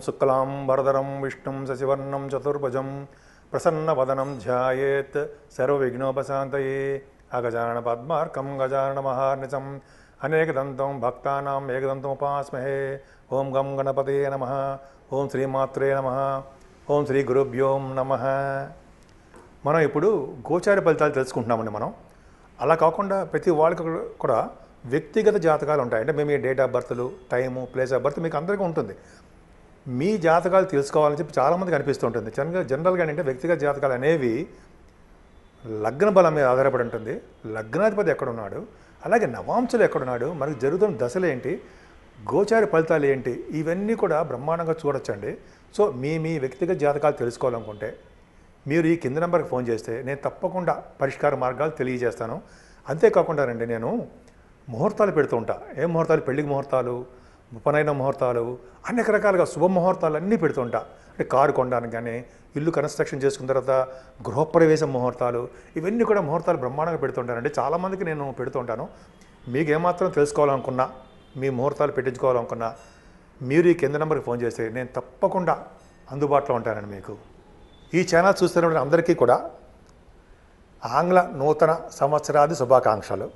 శుక్లాం వరదరం విష్ణుం శశివర్ణం చతుర్భుజం ప్రసన్నవదనం ధ్యాయేత్ సర్వవిఘ్నోపశాంతయే అగజాన పద్మార్కం గజాన మహార్నిచం అనేకదంతం భక్తానాం ఏకదంతం ఉపాస్మహే ఓం గం గణపతే నమ ఓం శ్రీమాత్రే నమ ఓం శ్రీ గురుభ్యోం నమ మనం ఇప్పుడు గోచార ఫలితాలు తెలుసుకుంటున్నామండి మనం అలా కాకుండా ప్రతి వాళ్ళకి కూడా వ్యక్తిగత జాతకాలు ఉంటాయి అంటే మేము డేట్ ఆఫ్ బర్త్లు టైము ప్లేస్ ఆఫ్ బర్త్ మీకు అందరికీ ఉంటుంది మీ జాతకాలు తెలుసుకోవాలని చెప్పి చాలామందికి అనిపిస్తుంటుంది జనరల్గా జనరల్గా ఏంటంటే వ్యక్తిగత జాతకాలు అనేవి లగ్న బలం మీద ఆధారపడి ఉంటుంది లగ్నాధిపతి ఎక్కడున్నాడు అలాగే నవాంశులు ఎక్కడున్నాడు మనకు జరుగుతున్న దశలు ఏంటి గోచార ఫలితాలు ఏంటి ఇవన్నీ కూడా బ్రహ్మాండంగా చూడొచ్చండి సో మీ మీ వ్యక్తిగత జాతకాలు తెలుసుకోవాలనుకుంటే మీరు ఈ కింద నెంబర్కి ఫోన్ చేస్తే నేను తప్పకుండా పరిష్కార మార్గాలు తెలియజేస్తాను అంతేకాకుండా రండి నేను ముహూర్తాలు పెడుతూ ఉంటా ఏం ముహూర్తాలు పెళ్లికి ముహూర్తాలు ఉపనయన ముహూర్తాలు అనేక రకాలుగా శుభ ముహూర్తాలు అన్నీ పెడుతుంటా అంటే కారు కొనడానికి కానీ ఇల్లు కన్స్ట్రక్షన్ చేసుకున్న తర్వాత గృహప్రవేశ ముహూర్తాలు ఇవన్నీ కూడా ముహూర్తాలు బ్రహ్మాండంగా పెడుతుంటానండి చాలామందికి నేను పెడుతుంటాను మీకు ఏమాత్రం తెలుసుకోవాలనుకున్నా మీ ముహూర్తాలు పెట్టించుకోవాలనుకున్నా మీరు ఈ కింద నెంబర్కి ఫోన్ చేస్తే నేను తప్పకుండా అందుబాటులో ఉంటానండి మీకు ఈ ఛానల్ చూస్తున్న అందరికీ కూడా ఆంగ్ల నూతన సంవత్సరాది శుభాకాంక్షలు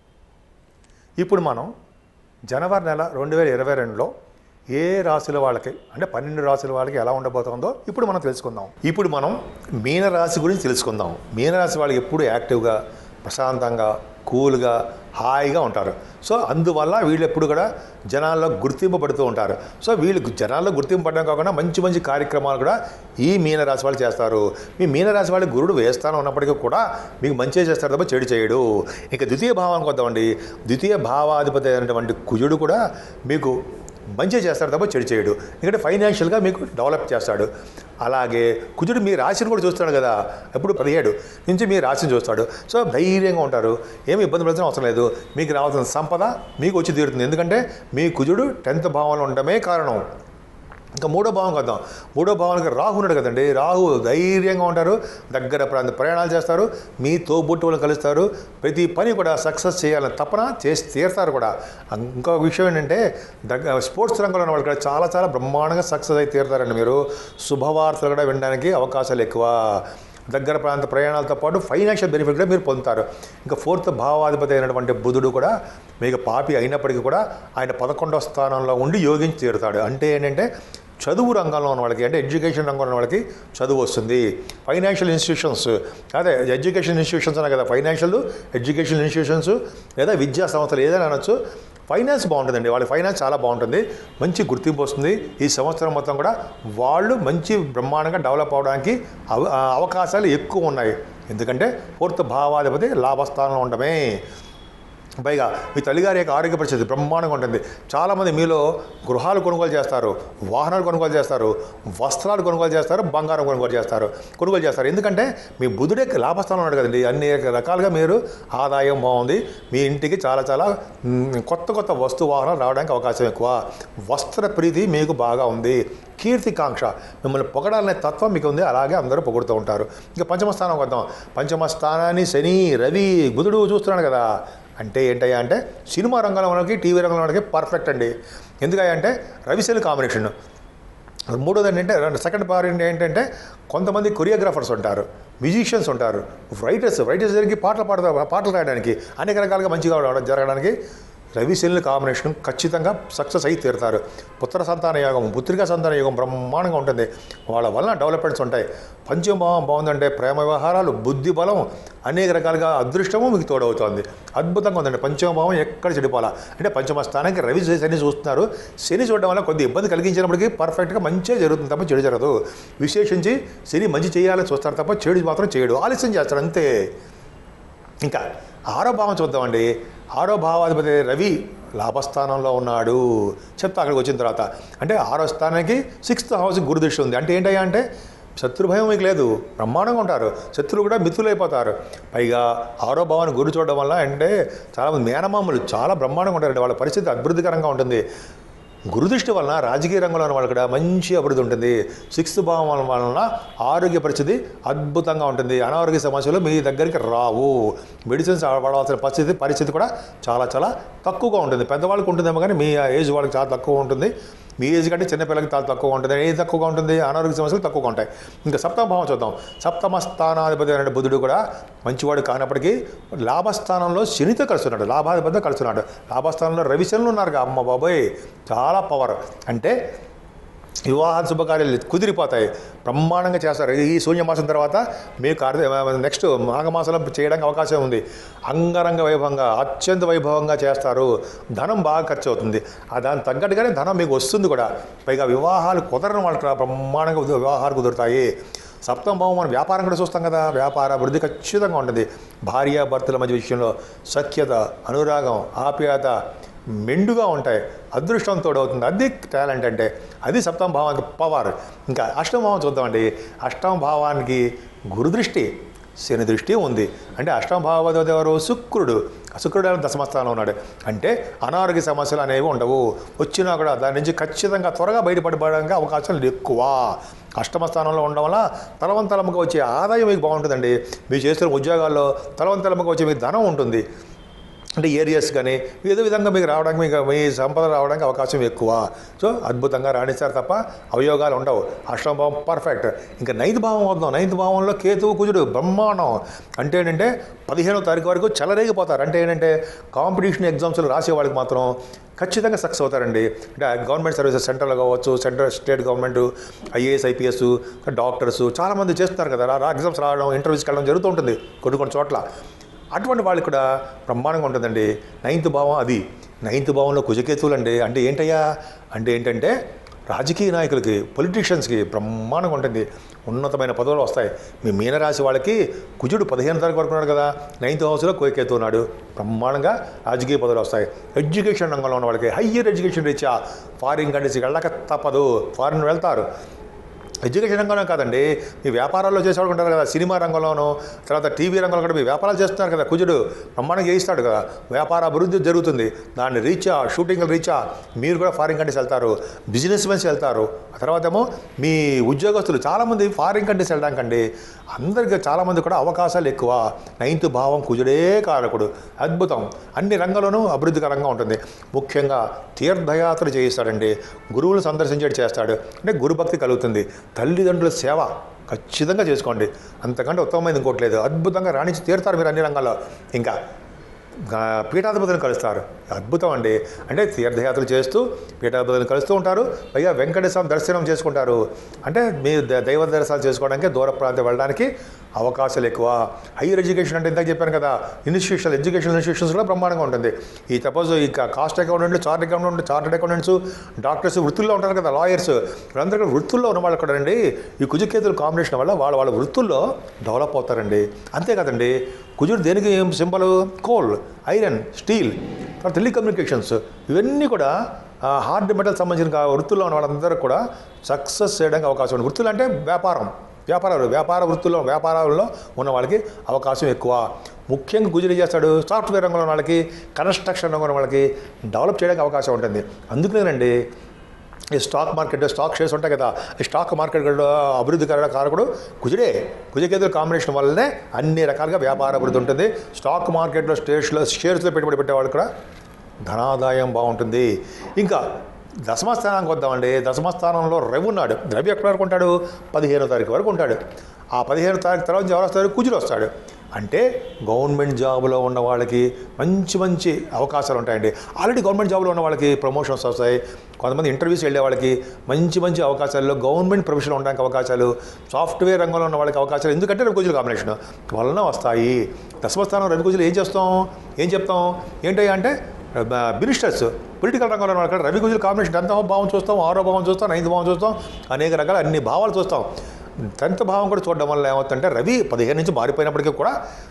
ఇప్పుడు మనం జనవరి నెల రెండు వేల ఇరవై రెండులో ఏ రాశుల వాళ్ళకి అంటే పన్నెండు రాశుల వాళ్ళకి ఎలా ఉండబోతుందో ఇప్పుడు మనం తెలుసుకుందాం ఇప్పుడు మనం మీనరాశి గురించి తెలుసుకుందాం మీనరాశి వాళ్ళు ఎప్పుడు యాక్టివ్గా ప్రశాంతంగా కూల్గా హాయిగా ఉంటారు సో అందువల్ల వీళ్ళు ఎప్పుడు కూడా జనాల్లో గుర్తింపబడుతూ ఉంటారు సో వీళ్ళు జనాల్లో గుర్తింపబడడం కాకుండా మంచి మంచి కార్యక్రమాలు కూడా ఈ మీనరాశి వాళ్ళు చేస్తారు మీ మీనరాశి వాళ్ళు గురుడు వేస్తాను ఉన్నప్పటికీ కూడా మీకు మంచి చేస్తారు తప్ప చెడు చేయడు ఇంకా ద్వితీయ భావానికి వద్దామండి ద్వితీయ భావాధిపతి అయినటువంటి కుజుడు కూడా మీకు మంచి చేస్తాడు తప్ప చెడు చేయడు ఎందుకంటే ఫైనాన్షియల్గా మీకు డెవలప్ చేస్తాడు అలాగే కుజుడు మీ రాశిని కూడా చూస్తాడు కదా ఎప్పుడు పదిహేడు నుంచి మీ రాశిని చూస్తాడు సో ధైర్యంగా ఉంటారు ఏమి ఇబ్బంది పడాల్సిన అవసరం లేదు మీకు రావాల్సిన సంపద మీకు వచ్చి తీరుతుంది ఎందుకంటే మీ కుజుడు టెన్త్ భావంలో ఉండటమే కారణం ఇంకా మూడో భావం కద్దాం మూడో భావానికి రాహు ఉన్నాడు కదండి రాహు ధైర్యంగా ఉంటారు దగ్గర ప్రాంత ప్రయాణాలు చేస్తారు మీ తోబుట్టువులను కలుస్తారు ప్రతి పని కూడా సక్సెస్ చేయాలని తపన చేసి తీరుతారు కూడా ఇంకొక విషయం ఏంటంటే దగ్గర స్పోర్ట్స్ రంగంలో ఉన్న వాళ్ళు కూడా చాలా చాలా బ్రహ్మాండంగా సక్సెస్ అయి తీరుతారండి మీరు శుభవార్తలు కూడా వినడానికి అవకాశాలు ఎక్కువ దగ్గర ప్రాంత ప్రయాణాలతో పాటు ఫైనాన్షియల్ బెనిఫిట్ కూడా మీరు పొందుతారు ఇంకా ఫోర్త్ భావాధిపతి అయినటువంటి బుధుడు కూడా మీకు పాపి అయినప్పటికీ కూడా ఆయన పదకొండవ స్థానంలో ఉండి యోగించి తీరుతాడు అంటే ఏంటంటే చదువు రంగంలో ఉన్న వాళ్ళకి అంటే ఎడ్యుకేషన్ రంగంలో ఉన్న వాళ్ళకి చదువు వస్తుంది ఫైనాన్షియల్ ఇన్స్టిట్యూషన్స్ అదే ఎడ్యుకేషన్ ఇన్స్టిట్యూషన్స్ అనే కదా ఫైనాన్షియల్ ఎడ్యుకేషన్ ఇన్స్టిట్యూషన్స్ లేదా విద్యా సంస్థలు ఏదైనా అనొచ్చు ఫైనాన్స్ బాగుంటుందండి వాళ్ళ ఫైనాన్స్ చాలా బాగుంటుంది మంచి గుర్తింపు వస్తుంది ఈ సంవత్సరం మొత్తం కూడా వాళ్ళు మంచి బ్రహ్మాండంగా డెవలప్ అవడానికి అవ అవకాశాలు ఎక్కువ ఉన్నాయి ఎందుకంటే పూర్తి భావాధిపతి లాభస్థానంలో ఉండమే పైగా మీ తల్లిగారి యొక్క ఆరోగ్య పరిస్థితి బ్రహ్మాండంగా ఉంటుంది చాలామంది మీలో గృహాలు కొనుగోలు చేస్తారు వాహనాలు కొనుగోలు చేస్తారు వస్త్రాలు కొనుగోలు చేస్తారు బంగారం కొనుగోలు చేస్తారు కొనుగోలు చేస్తారు ఎందుకంటే మీ బుధుడే లాభస్థానం ఉన్నాడు కదండి అన్ని రకాలుగా మీరు ఆదాయం బాగుంది మీ ఇంటికి చాలా చాలా మ్, కొత్త కొత్త వస్తు వాహనాలు రావడానికి అవకాశం ఎక్కువ వస్త్ర ప్రీతి మీకు బాగా ఉంది కీర్తికాంక్ష మిమ్మల్ని పొగడాలనే తత్వం మీకు ఉంది అలాగే అందరూ పొగుడుతూ ఉంటారు ఇంకా పంచమ స్థానం వద్దాం పంచమ స్థానాన్ని శని రవి బుధుడు చూస్తున్నాడు కదా అంటే ఏంటయ్యా అంటే సినిమా రంగంలో మనకి టీవీ రంగంలో మనకి పర్ఫెక్ట్ అండి ఎందుకయ్యా అంటే రవిశైలి కాంబినేషన్ మూడోది ఏంటంటే సెకండ్ పాయింట్ ఏంటంటే కొంతమంది కొరియోగ్రాఫర్స్ ఉంటారు మ్యూజిషియన్స్ ఉంటారు రైటర్స్ రైటర్స్ దగ్గరికి పాటలు పాడతారు పాటలు రాయడానికి అనేక రకాలుగా మంచిగా రావడం- జరగడానికి రవిశైలి కాంబినేషన్ ఖచ్చితంగా సక్సెస్ అయి తీరుతారు పుత్ర సంతాన యోగం పుత్రికా సంతాన యోగం బ్రహ్మాండంగా ఉంటుంది వాళ్ళ వలన డెవలప్మెంట్స్ ఉంటాయి పంచమభావం బాగుందంటే ప్రేమ వ్యవహారాలు బుద్ధి బలం అనేక రకాలుగా అదృష్టము మీకు తోడవుతోంది అద్భుతంగా ఉందండి పంచమభావం ఎక్కడ చెడిపోవాలా అంటే పంచమ స్థానానికి రవి శని చూస్తున్నారు శని చూడడం వల్ల కొద్ది ఇబ్బంది కలిగించినప్పటికీ పర్ఫెక్ట్గా మంచిగా జరుగుతుంది తప్ప చెడు జరగదు విశేషించి శని మంచి చేయాలని చూస్తారు తప్ప చెడు మాత్రం చేయడు ఆలస్యం చేస్తారు అంతే ఇంకా ఆరో భావం చూద్దామండి ఆరో భావాధిపతి రవి లాభస్థానంలో ఉన్నాడు చెప్తా అక్కడికి వచ్చిన తర్వాత అంటే ఆరో స్థానానికి సిక్స్త్ హౌస్ గురుదృష్టి ఉంది అంటే ఏంటయ్యా అంటే శత్రుభయం మీకు లేదు బ్రహ్మాండంగా ఉంటారు శత్రువు కూడా మిత్రులు అయిపోతారు పైగా ఆరో భావాన్ని గురి చూడడం వల్ల అంటే చాలామంది మేనమామలు చాలా బ్రహ్మాండంగా ఉంటారండి వాళ్ళ పరిస్థితి అభివృద్ధికరంగా ఉంటుంది గురుదృష్టి వలన రాజకీయ రంగంలో ఉన్న వాళ్ళకి కూడా మంచి అభివృద్ధి ఉంటుంది సిక్స్త్ భావం వలన ఆరోగ్య పరిస్థితి అద్భుతంగా ఉంటుంది అనారోగ్య సమస్యలు మీ దగ్గరికి రావు మెడిసిన్స్ వాడవలసిన పరిస్థితి పరిస్థితి కూడా చాలా చాలా తక్కువగా ఉంటుంది పెద్దవాళ్ళకి ఉంటుందేమో కానీ మీ ఏజ్ వాళ్ళకి చాలా తక్కువ ఉంటుంది మీ ఏజ్ కంటే చిన్నపిల్లలకి చాలా తక్కువ ఉంటుంది ఏది తక్కువగా ఉంటుంది అనారోగ్య సమస్యలు తక్కువగా ఉంటాయి ఇంకా సప్తమ భావం చూద్దాం సప్తమ స్థానాధిపతి అనే బుధుడు కూడా మంచివాడు కానప్పటికీ లాభస్థానంలో శనితో కలుస్తున్నాడు లాభాధిపతితో కలుస్తున్నాడు లాభస్థానంలో రవిశనులు ఉన్నారు అమ్మ బాబోయ్ చాలా పవర్ అంటే వివాహ శుభకార్యాలు కుదిరిపోతాయి బ్రహ్మాండంగా చేస్తారు ఈ శూన్యమాసం తర్వాత మీకు కార్య నెక్స్ట్ మాఘమాసంలో చేయడానికి అవకాశం ఉంది అంగరంగ వైభవంగా అత్యంత వైభవంగా చేస్తారు ధనం బాగా ఖర్చు అవుతుంది ఆ దానికి తగ్గట్టుగానే ధనం మీకు వస్తుంది కూడా పైగా వివాహాలు కుదరని వాళ్ళకి బ్రహ్మాండంగా వివాహాలు కుదురుతాయి సప్తమ భావం మనం వ్యాపారం కూడా చూస్తాం కదా వ్యాపార అభివృద్ధి ఖచ్చితంగా ఉంటుంది భార్య భర్తల మధ్య విషయంలో సఖ్యత అనురాగం ఆప్యాయత మెండుగా ఉంటాయి అదృష్టం తోడవుతుంది అది టాలెంట్ అంటే అది సప్తమ భావానికి పవర్ ఇంకా అష్టమ భావం చూద్దామండి అష్టమ భావానికి గురుదృష్టి శని దృష్టి ఉంది అంటే అష్టమ భావదేవత ఎవరు శుక్రుడు ఆ శుక్రుడు ఆయన దశమస్థానంలో ఉన్నాడు అంటే అనారోగ్య సమస్యలు అనేవి ఉండవు వచ్చినా కూడా దాని నుంచి ఖచ్చితంగా త్వరగా బయటపడడానికి అవకాశాలు ఎక్కువ అష్టమ స్థానంలో ఉండడం వల్ల తలవంతలముగా వచ్చే ఆదాయం మీకు బాగుంటుందండి మీరు చేస్తున్న ఉద్యోగాల్లో తలవంతలముగా వచ్చే మీకు ధనం ఉంటుంది అంటే ఏరియాస్ కానీ ఏదో విధంగా మీకు రావడానికి మీకు మీ సంపద రావడానికి అవకాశం ఎక్కువ సో అద్భుతంగా రాణిస్తారు తప్ప అవయోగాలు ఉండవు అష్టమ భావం పర్ఫెక్ట్ ఇంకా నైన్త్ భావం వద్దాం నైన్త్ భావంలో కేతువు కుజుడు బ్రహ్మాండం అంటే ఏంటంటే పదిహేనో తారీఖు వరకు చెలరేగిపోతారు అంటే ఏంటంటే కాంపిటీషన్ ఎగ్జామ్స్లో రాసే వాళ్ళకి మాత్రం ఖచ్చితంగా సక్సెస్ అవుతారండి అంటే గవర్నమెంట్ సర్వీసెస్ సెంట్రల్ కావచ్చు central state government IAS IPS doctors చాలామంది చేస్తున్నారు కదా రా ఎగ్జామ్స్ రావడం ఇంటర్వ్యూస్కి వెళ్ళడం జరుగుతూ ఉంటుంది కొన్ని కొన్ని చోట్ల అటువంటి వాళ్ళకి కూడా బ్రహ్మాండంగా ఉంటుందండి నైన్త్ భావం అది నైన్త్ భావంలో కుజకేతువులు అండి అంటే ఏంటయ్యా అంటే ఏంటంటే రాజకీయ నాయకులకి పొలిటీషియన్స్కి బ్రహ్మాండంగా ఉంటుంది ఉన్నతమైన పదవులు వస్తాయి మీ మీనరాశి వాళ్ళకి కుజుడు పదిహేను తారీఖు వరకు ఉన్నాడు కదా నైన్త్ హౌస్లో కోయకేతు ఉన్నాడు బ్రహ్మాండంగా రాజకీయ పదవులు వస్తాయి ఎడ్యుకేషన్ రంగంలో ఉన్న వాళ్ళకి హయ్యర్ ఎడ్యుకేషన్ రీత్యా ఫారిన్ కంట్రీస్కి వెళ్ళక తప్పదు ఫారిన్ వెళ్తారు ఎడ్యుకేషన్ రంగంలో కాదండి మీ వ్యాపారాల్లో చేసేవాళ్ళు ఉంటారు కదా సినిమా రంగంలోనూ తర్వాత టీవీ రంగంలో కూడా మీ వ్యాపారాలు చేస్తున్నారు కదా కుజుడు బ్రహ్మాండం చేయిస్తాడు కదా వ్యాపార అభివృద్ధి జరుగుతుంది దాన్ని రీచా షూటింగ్ రీచా మీరు కూడా ఫారిన్ కంట్రీస్ వెళ్తారు బిజినెస్ మెన్స్ వెళ్తారు ఆ తర్వాత ఏమో మీ ఉద్యోగస్తులు చాలామంది ఫారిన్ కంట్రీస్ వెళ్ళడానికండి అందరికీ చాలామంది కూడా అవకాశాలు ఎక్కువ నైన్త్ భావం కుజుడే కారకుడు అద్భుతం అన్ని రంగాల్లోనూ అభివృద్ధికరంగా ఉంటుంది ముఖ్యంగా తీర్థయాత్ర చేయిస్తాడండి గురువులు సందర్శించేది చేస్తాడు అంటే గురుభక్తి కలుగుతుంది తల్లిదండ్రుల సేవ ఖచ్చితంగా చేసుకోండి అంతకంటే ఉత్తమమైనది ఇంకోటి లేదు అద్భుతంగా రాణించి తీరుతారు మీరు అన్ని రంగాల్లో ఇంకా ఆ, పీఠాధిపతులను కలుస్తారు అద్భుతం అండి అంటే తీర్థయాత్రలు చేస్తూ పీఠాధిపతులను కలుస్తూ ఉంటారు పైగా వెంకటేశ్వర దర్శనం చేసుకుంటారు అంటే మీ ద- దైవ దర్శనాలు చేసుకోవడానికి దూర ప్రాంతం వెళ్ళడానికి అవకాశాలు ఎక్కువ హైయర్ ఎడ్యుకేషన్ అంటే ఇందాక చెప్పాను కదా ఇన్స్టిట్యూషన్ ఎడ్యుకేషన్ ఇన్స్టిట్యూషన్స్ కూడా బ్రహ్మాండంగా ఉంటుంది ఈ సపోజ్ ఈ కాస్ట్ అకౌంటెంట్లు chart accountant chartered accountants doctors వృత్తుల్లో ఉంటారు కదా లాయర్స్ వీళ్ళందరూ కూడా వృత్తుల్లో ఉన్న వాళ్ళు కూడా అండి ఈ కుజుకేతుల కాంబినేషన్ వల్ల వాళ్ళ వాళ్ళ వృత్తుల్లో డెవలప్ అవుతారండి అంతే కదండి కుజుడు దేనికి సింబల్ కోల్ ఐరన్ స్టీల్ తర్వాత టెలికమ్యూనికేషన్స్ ఇవన్నీ కూడా హార్డ్ మెటల్ సంబంధించిన కా- వృత్తుల్లో ఉన్న వాళ్ళందరూ కూడా సక్సెస్ చేయడానికి అవకాశం ఉంది వృత్తులు అంటే వ్యాపారం వ్యాపారాలు వ్యాపార వృత్తుల్లో వ్యాపారాల్లో ఉన్న వాళ్ళకి అవకాశం ఎక్కువ ముఖ్యంగా గుజరీ చేస్తాడు సాఫ్ట్వేర్ రంగంలో ఉన్న వాళ్ళకి కన్స్ట్రక్షన్ రంగంలో ఉన్న వాళ్ళకి డెవలప్ చేయడానికి అవకాశం ఉంటుంది అందుకనేనండి ఈ స్టాక్ మార్కెట్ స్టాక్ షేర్స్ ఉంటాయి కదా ఈ స్టాక్ మార్కెట్ అభివృద్ధి కరణ కారకుడు కుజుడే కుజకేతుల కాంబినేషన్ వల్లనే అన్ని రకాలుగా వ్యాపార అభివృద్ధి ఉంటుంది స్టాక్ మార్కెట్లో స్టేట్స్లో షేర్స్లో పెట్టుబడి పెట్టేవాళ్ళు కూడా ధనాదాయం బాగుంటుంది ఇంకా దశమస్థానానికి వద్దామండి దశమస్థానంలో రవి ఉన్నాడు రవి ఎక్కడ వరకు ఉంటాడు పదిహేనో తారీఖు వరకు ఉంటాడు ఆ పదిహేనో తారీఖు తర్వాత ఎవరు వస్తారు కుజుడు వస్తాడు అంటే గవర్నమెంట్ జాబ్లో ఉన్న వాళ్ళకి మంచి మంచి అవకాశాలు ఉంటాయండి ఆల్రెడీ గవర్నమెంట్ జాబ్లో ఉన్న వాళ్ళకి ప్రమోషన్స్ వస్తాయి కొంతమంది ఇంటర్వ్యూస్ వెళ్ళే వాళ్ళకి మంచి మంచి అవకాశాల్లో గవర్నమెంట్ ప్రొఫెషన్ ఉండడానికి అవకాశాలు సాఫ్ట్వేర్ రంగంలో ఉన్న వాళ్ళకి అవకాశాలు ఎందుకంటే రవి కుజుల కాంబినేషన్ వలన వస్తాయి దశమస్థానం రవి కుజులు ఏం చేస్తాం ఏం చెప్తాం ఏంటయ్యా అంటే మినిస్టర్స్ పొలిటికల్ రంగంలో ఉన్న వాళ్ళకి రవి కుజుల కాంబినేషన్ టెన్త్ భావం చూస్తాం ఆరో భావం చూస్తాం నైన్త్ భావం చూస్తాం అనేక రకాల అన్ని భావాలు చూస్తాం టెన్త్ భావం కూడా చూడడం వల్ల ఏమవుతుందంటే రవి పదిహేను నుంచి మారిపోయినప్పటికీ కూడా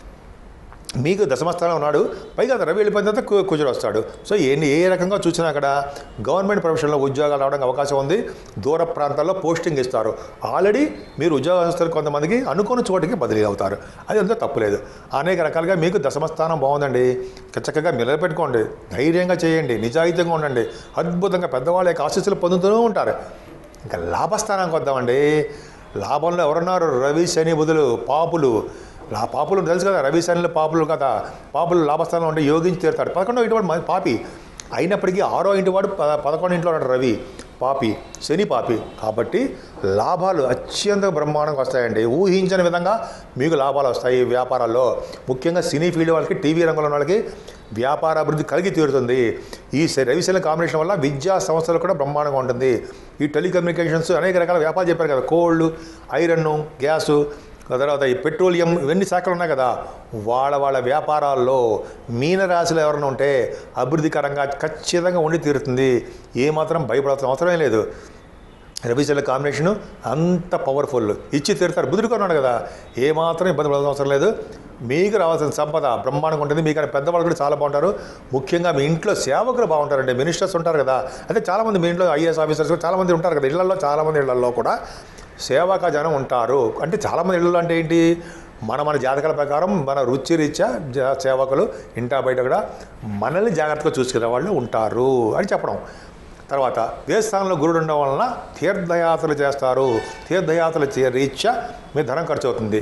మీకు దశమస్థానం ఉన్నాడు పైగా రవి వెళ్ళిపోయిన తర్వాత కు- కుజుడు వస్తాడు సో ఏ ఏ రకంగా చూసినా అక్కడ గవర్నమెంట్ ప్రొఫెషన్లో ఉద్యోగాలు రావడానికి అవకాశం ఉంది దూర ప్రాంతాల్లో పోస్టింగ్ ఇస్తారు ఆల్రెడీ మీరు ఉద్యోగస్తులు కొంతమందికి అనుకున్న చోటికి బదిలీ అవుతారు అది అంతా తప్పులేదు అనేక రకాలుగా మీకు దశమస్థానం బాగుందండి చక్కగా నిలబెట్టుకోండి ధైర్యంగా చేయండి నిజాయితీగా ఉండండి అద్భుతంగా పెద్దవాళ్ళ యొక్క ఆశీస్సులు పొందుతూనే ఉంటారు ఇంకా లాభస్థానానికి వద్దామండి లాభంలో ఎవరున్నారు రవి శని బుధులు పాపులు లా పాపులు తెలుసు కదా రవి శనిలో పాపులు కదా పాపులు లాభస్థానంలో ఉంటే యోగించి తీరుతాడు పదకొండో ఇంటి వాడు మ- పాపి అయినప్పటికీ ఆరో ఇంటి వాడు ప పదకొండు ఇంట్లో ఉన్నాడు రవి పాపి శని పాపి కాబట్టి లాభాలు అత్యంత బ్రహ్మాండంగా వస్తాయండి ఊహించని విధంగా మీకు లాభాలు వస్తాయి ఈ వ్యాపారాల్లో ముఖ్యంగా సినీ ఫీల్డ్ వాళ్ళకి టీవీ రంగంలో ఉన్న వాళ్ళకి వ్యాపార అభివృద్ధి కలిగి తీరుతుంది ఈ శ- రవిశైలం కాంబినేషన్ వల్ల విద్యా సంస్థలు కూడా బ్రహ్మాండంగా ఉంటుంది ఈ టెలికమ్యూనికేషన్స్ అనేక రకాల వ్యాపారాలు చెప్పారు కదా కోళ్ళు ఐరన్ గ్యాసు ఆ తర్వాత ఈ పెట్రోలియం ఇవన్నీ శాఖలు ఉన్నాయి కదా వాళ్ళ వాళ్ళ వ్యాపారాల్లో మీనరాశిలో ఎవరైనా ఉంటే అభివృద్ధికరంగా ఖచ్చితంగా ఉండి తీరుతుంది ఏమాత్రం భయపడాల్సిన అవసరమే లేదు రవిశైల కాంబినేషను అంత పవర్ఫుల్ ఇచ్చి తీరుతారు బుద్ధుడికి ఉన్నాడు కదా ఏమాత్రం ఇబ్బంది పడాల్సిన అవసరం లేదు మీకు రావాల్సిన సంపద బ్రహ్మాండంగా ఉంటుంది మీకు పెద్దవాళ్ళు కూడా చాలా బాగుంటారు ముఖ్యంగా మీ ఇంట్లో సేవకులు బాగుంటారండి మినిస్టర్స్ ఉంటారు కదా అయితే చాలామంది మీ ఇంట్లో ఐఏఎస్ ఆఫీసర్స్ కూడా చాలామంది ఉంటారు కదా ఇళ్లలో చాలామంది ఇళ్లలో కూడా సేవాక జనం ఉంటారు అంటే చాలామంది ఇళ్ళు అంటే ఏంటి మన మన జాతకాల ప్రకారం మన రుచి రీత్యా జా- సేవకులు ఇంటా బయట కూడా మనల్ని జాగ్రత్తగా చూసుకునే వాళ్ళు ఉంటారు అని చెప్పడం తర్వాత దేవస్థానంలో గురుడు ఉండడం వలన తీర్థయాత్రలు చేస్తారు తీర్థయాత్రలు చే రీత్యా మీ ధనం ఖర్చు అవుతుంది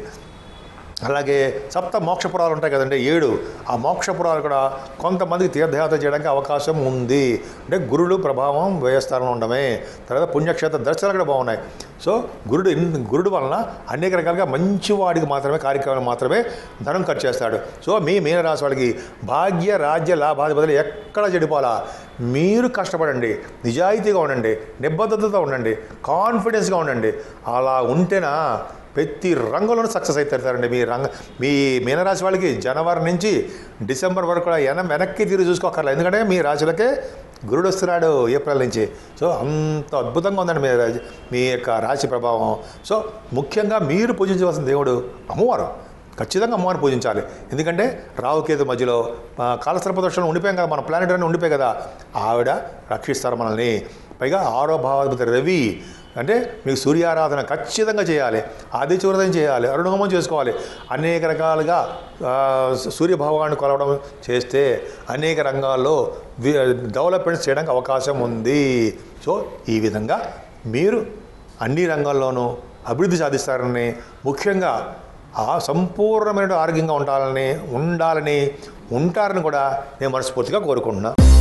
అలాగే సప్త మోక్షపురాలు ఉంటాయి కదండి ఏడు ఆ మోక్షపురాలు కూడా కొంతమందికి తీర్థయాత్ర చేయడానికి అవకాశం ఉంది అంటే గురుడు ప్రభావం వ్యయస్థానంలో ఉండమే తర్వాత పుణ్యక్షేత్ర దర్శనాలు కూడా బాగున్నాయి సో గురుడు ఇన్- గురుడు వలన అనేక రకాలుగా మంచి వాడికి మాత్రమే కార్యక్రమాలు మాత్రమే ధనం ఖర్చు చేస్తాడు సో మీ మీనరాశి వాళ్ళకి భాగ్య రాజ్య లాభాధిపతులు ఎక్కడ చెడిపోవాలా మీరు కష్టపడండి నిజాయితీగా ఉండండి నిబద్ధతతో ఉండండి కాన్ఫిడెన్స్గా ఉండండి అలా ఉంటేనా ప్రతి రంగంలోనూ సక్సెస్ అవుతారండి మీ రంగ మీ మీనరాశి వాళ్ళకి జనవరి నుంచి డిసెంబర్ వరకు కూడా వెన వెనక్కి తిరిగి చూసుకోకర్లేదు ఎందుకంటే మీ రాశులకే గురుడు వస్తున్నాడు ఏప్రిల్ నుంచి సో అంత అద్భుతంగా ఉందండి మీ రాశి మీ యొక్క రాశి ప్రభావం సో ముఖ్యంగా మీరు పూజించవలసిన దేవుడు అమ్మవారు ఖచ్చితంగా అమ్మవారిని పూజించాలి ఎందుకంటే రావుకేతు మధ్యలో ఆ, కాలసర్ప దోషంలో ఉండిపోయాం కదా మన ప్లానెట్ అని ఉండిపోయి కదా ఆవిడ రక్షిస్తారు మనల్ని పైగా ఆరో భావాధిపతి రవి అంటే మీకు సూర్యారాధన ఖచ్చితంగా చేయాలి ఆది చూరదం చేయాలి అరుణహోమం చేసుకోవాలి అనేక రకాలుగా ఆ, సూర్యభగవాన్ని కొలవడం చేస్తే అనేక రంగాల్లో వి- డెవలప్మెంట్స్ చేయడానికి అవకాశం ఉంది సో ఈ విధంగా మీరు అన్ని రంగాల్లోనూ అభివృద్ధి సాధిస్తారని ముఖ్యంగా ఆ సంపూర్ణమైన ఆరోగ్యంగా ఉండాలని ఉండాలని ఉంటారని కూడా నేను మనస్ఫూర్తిగా కోరుకుంటున్నాను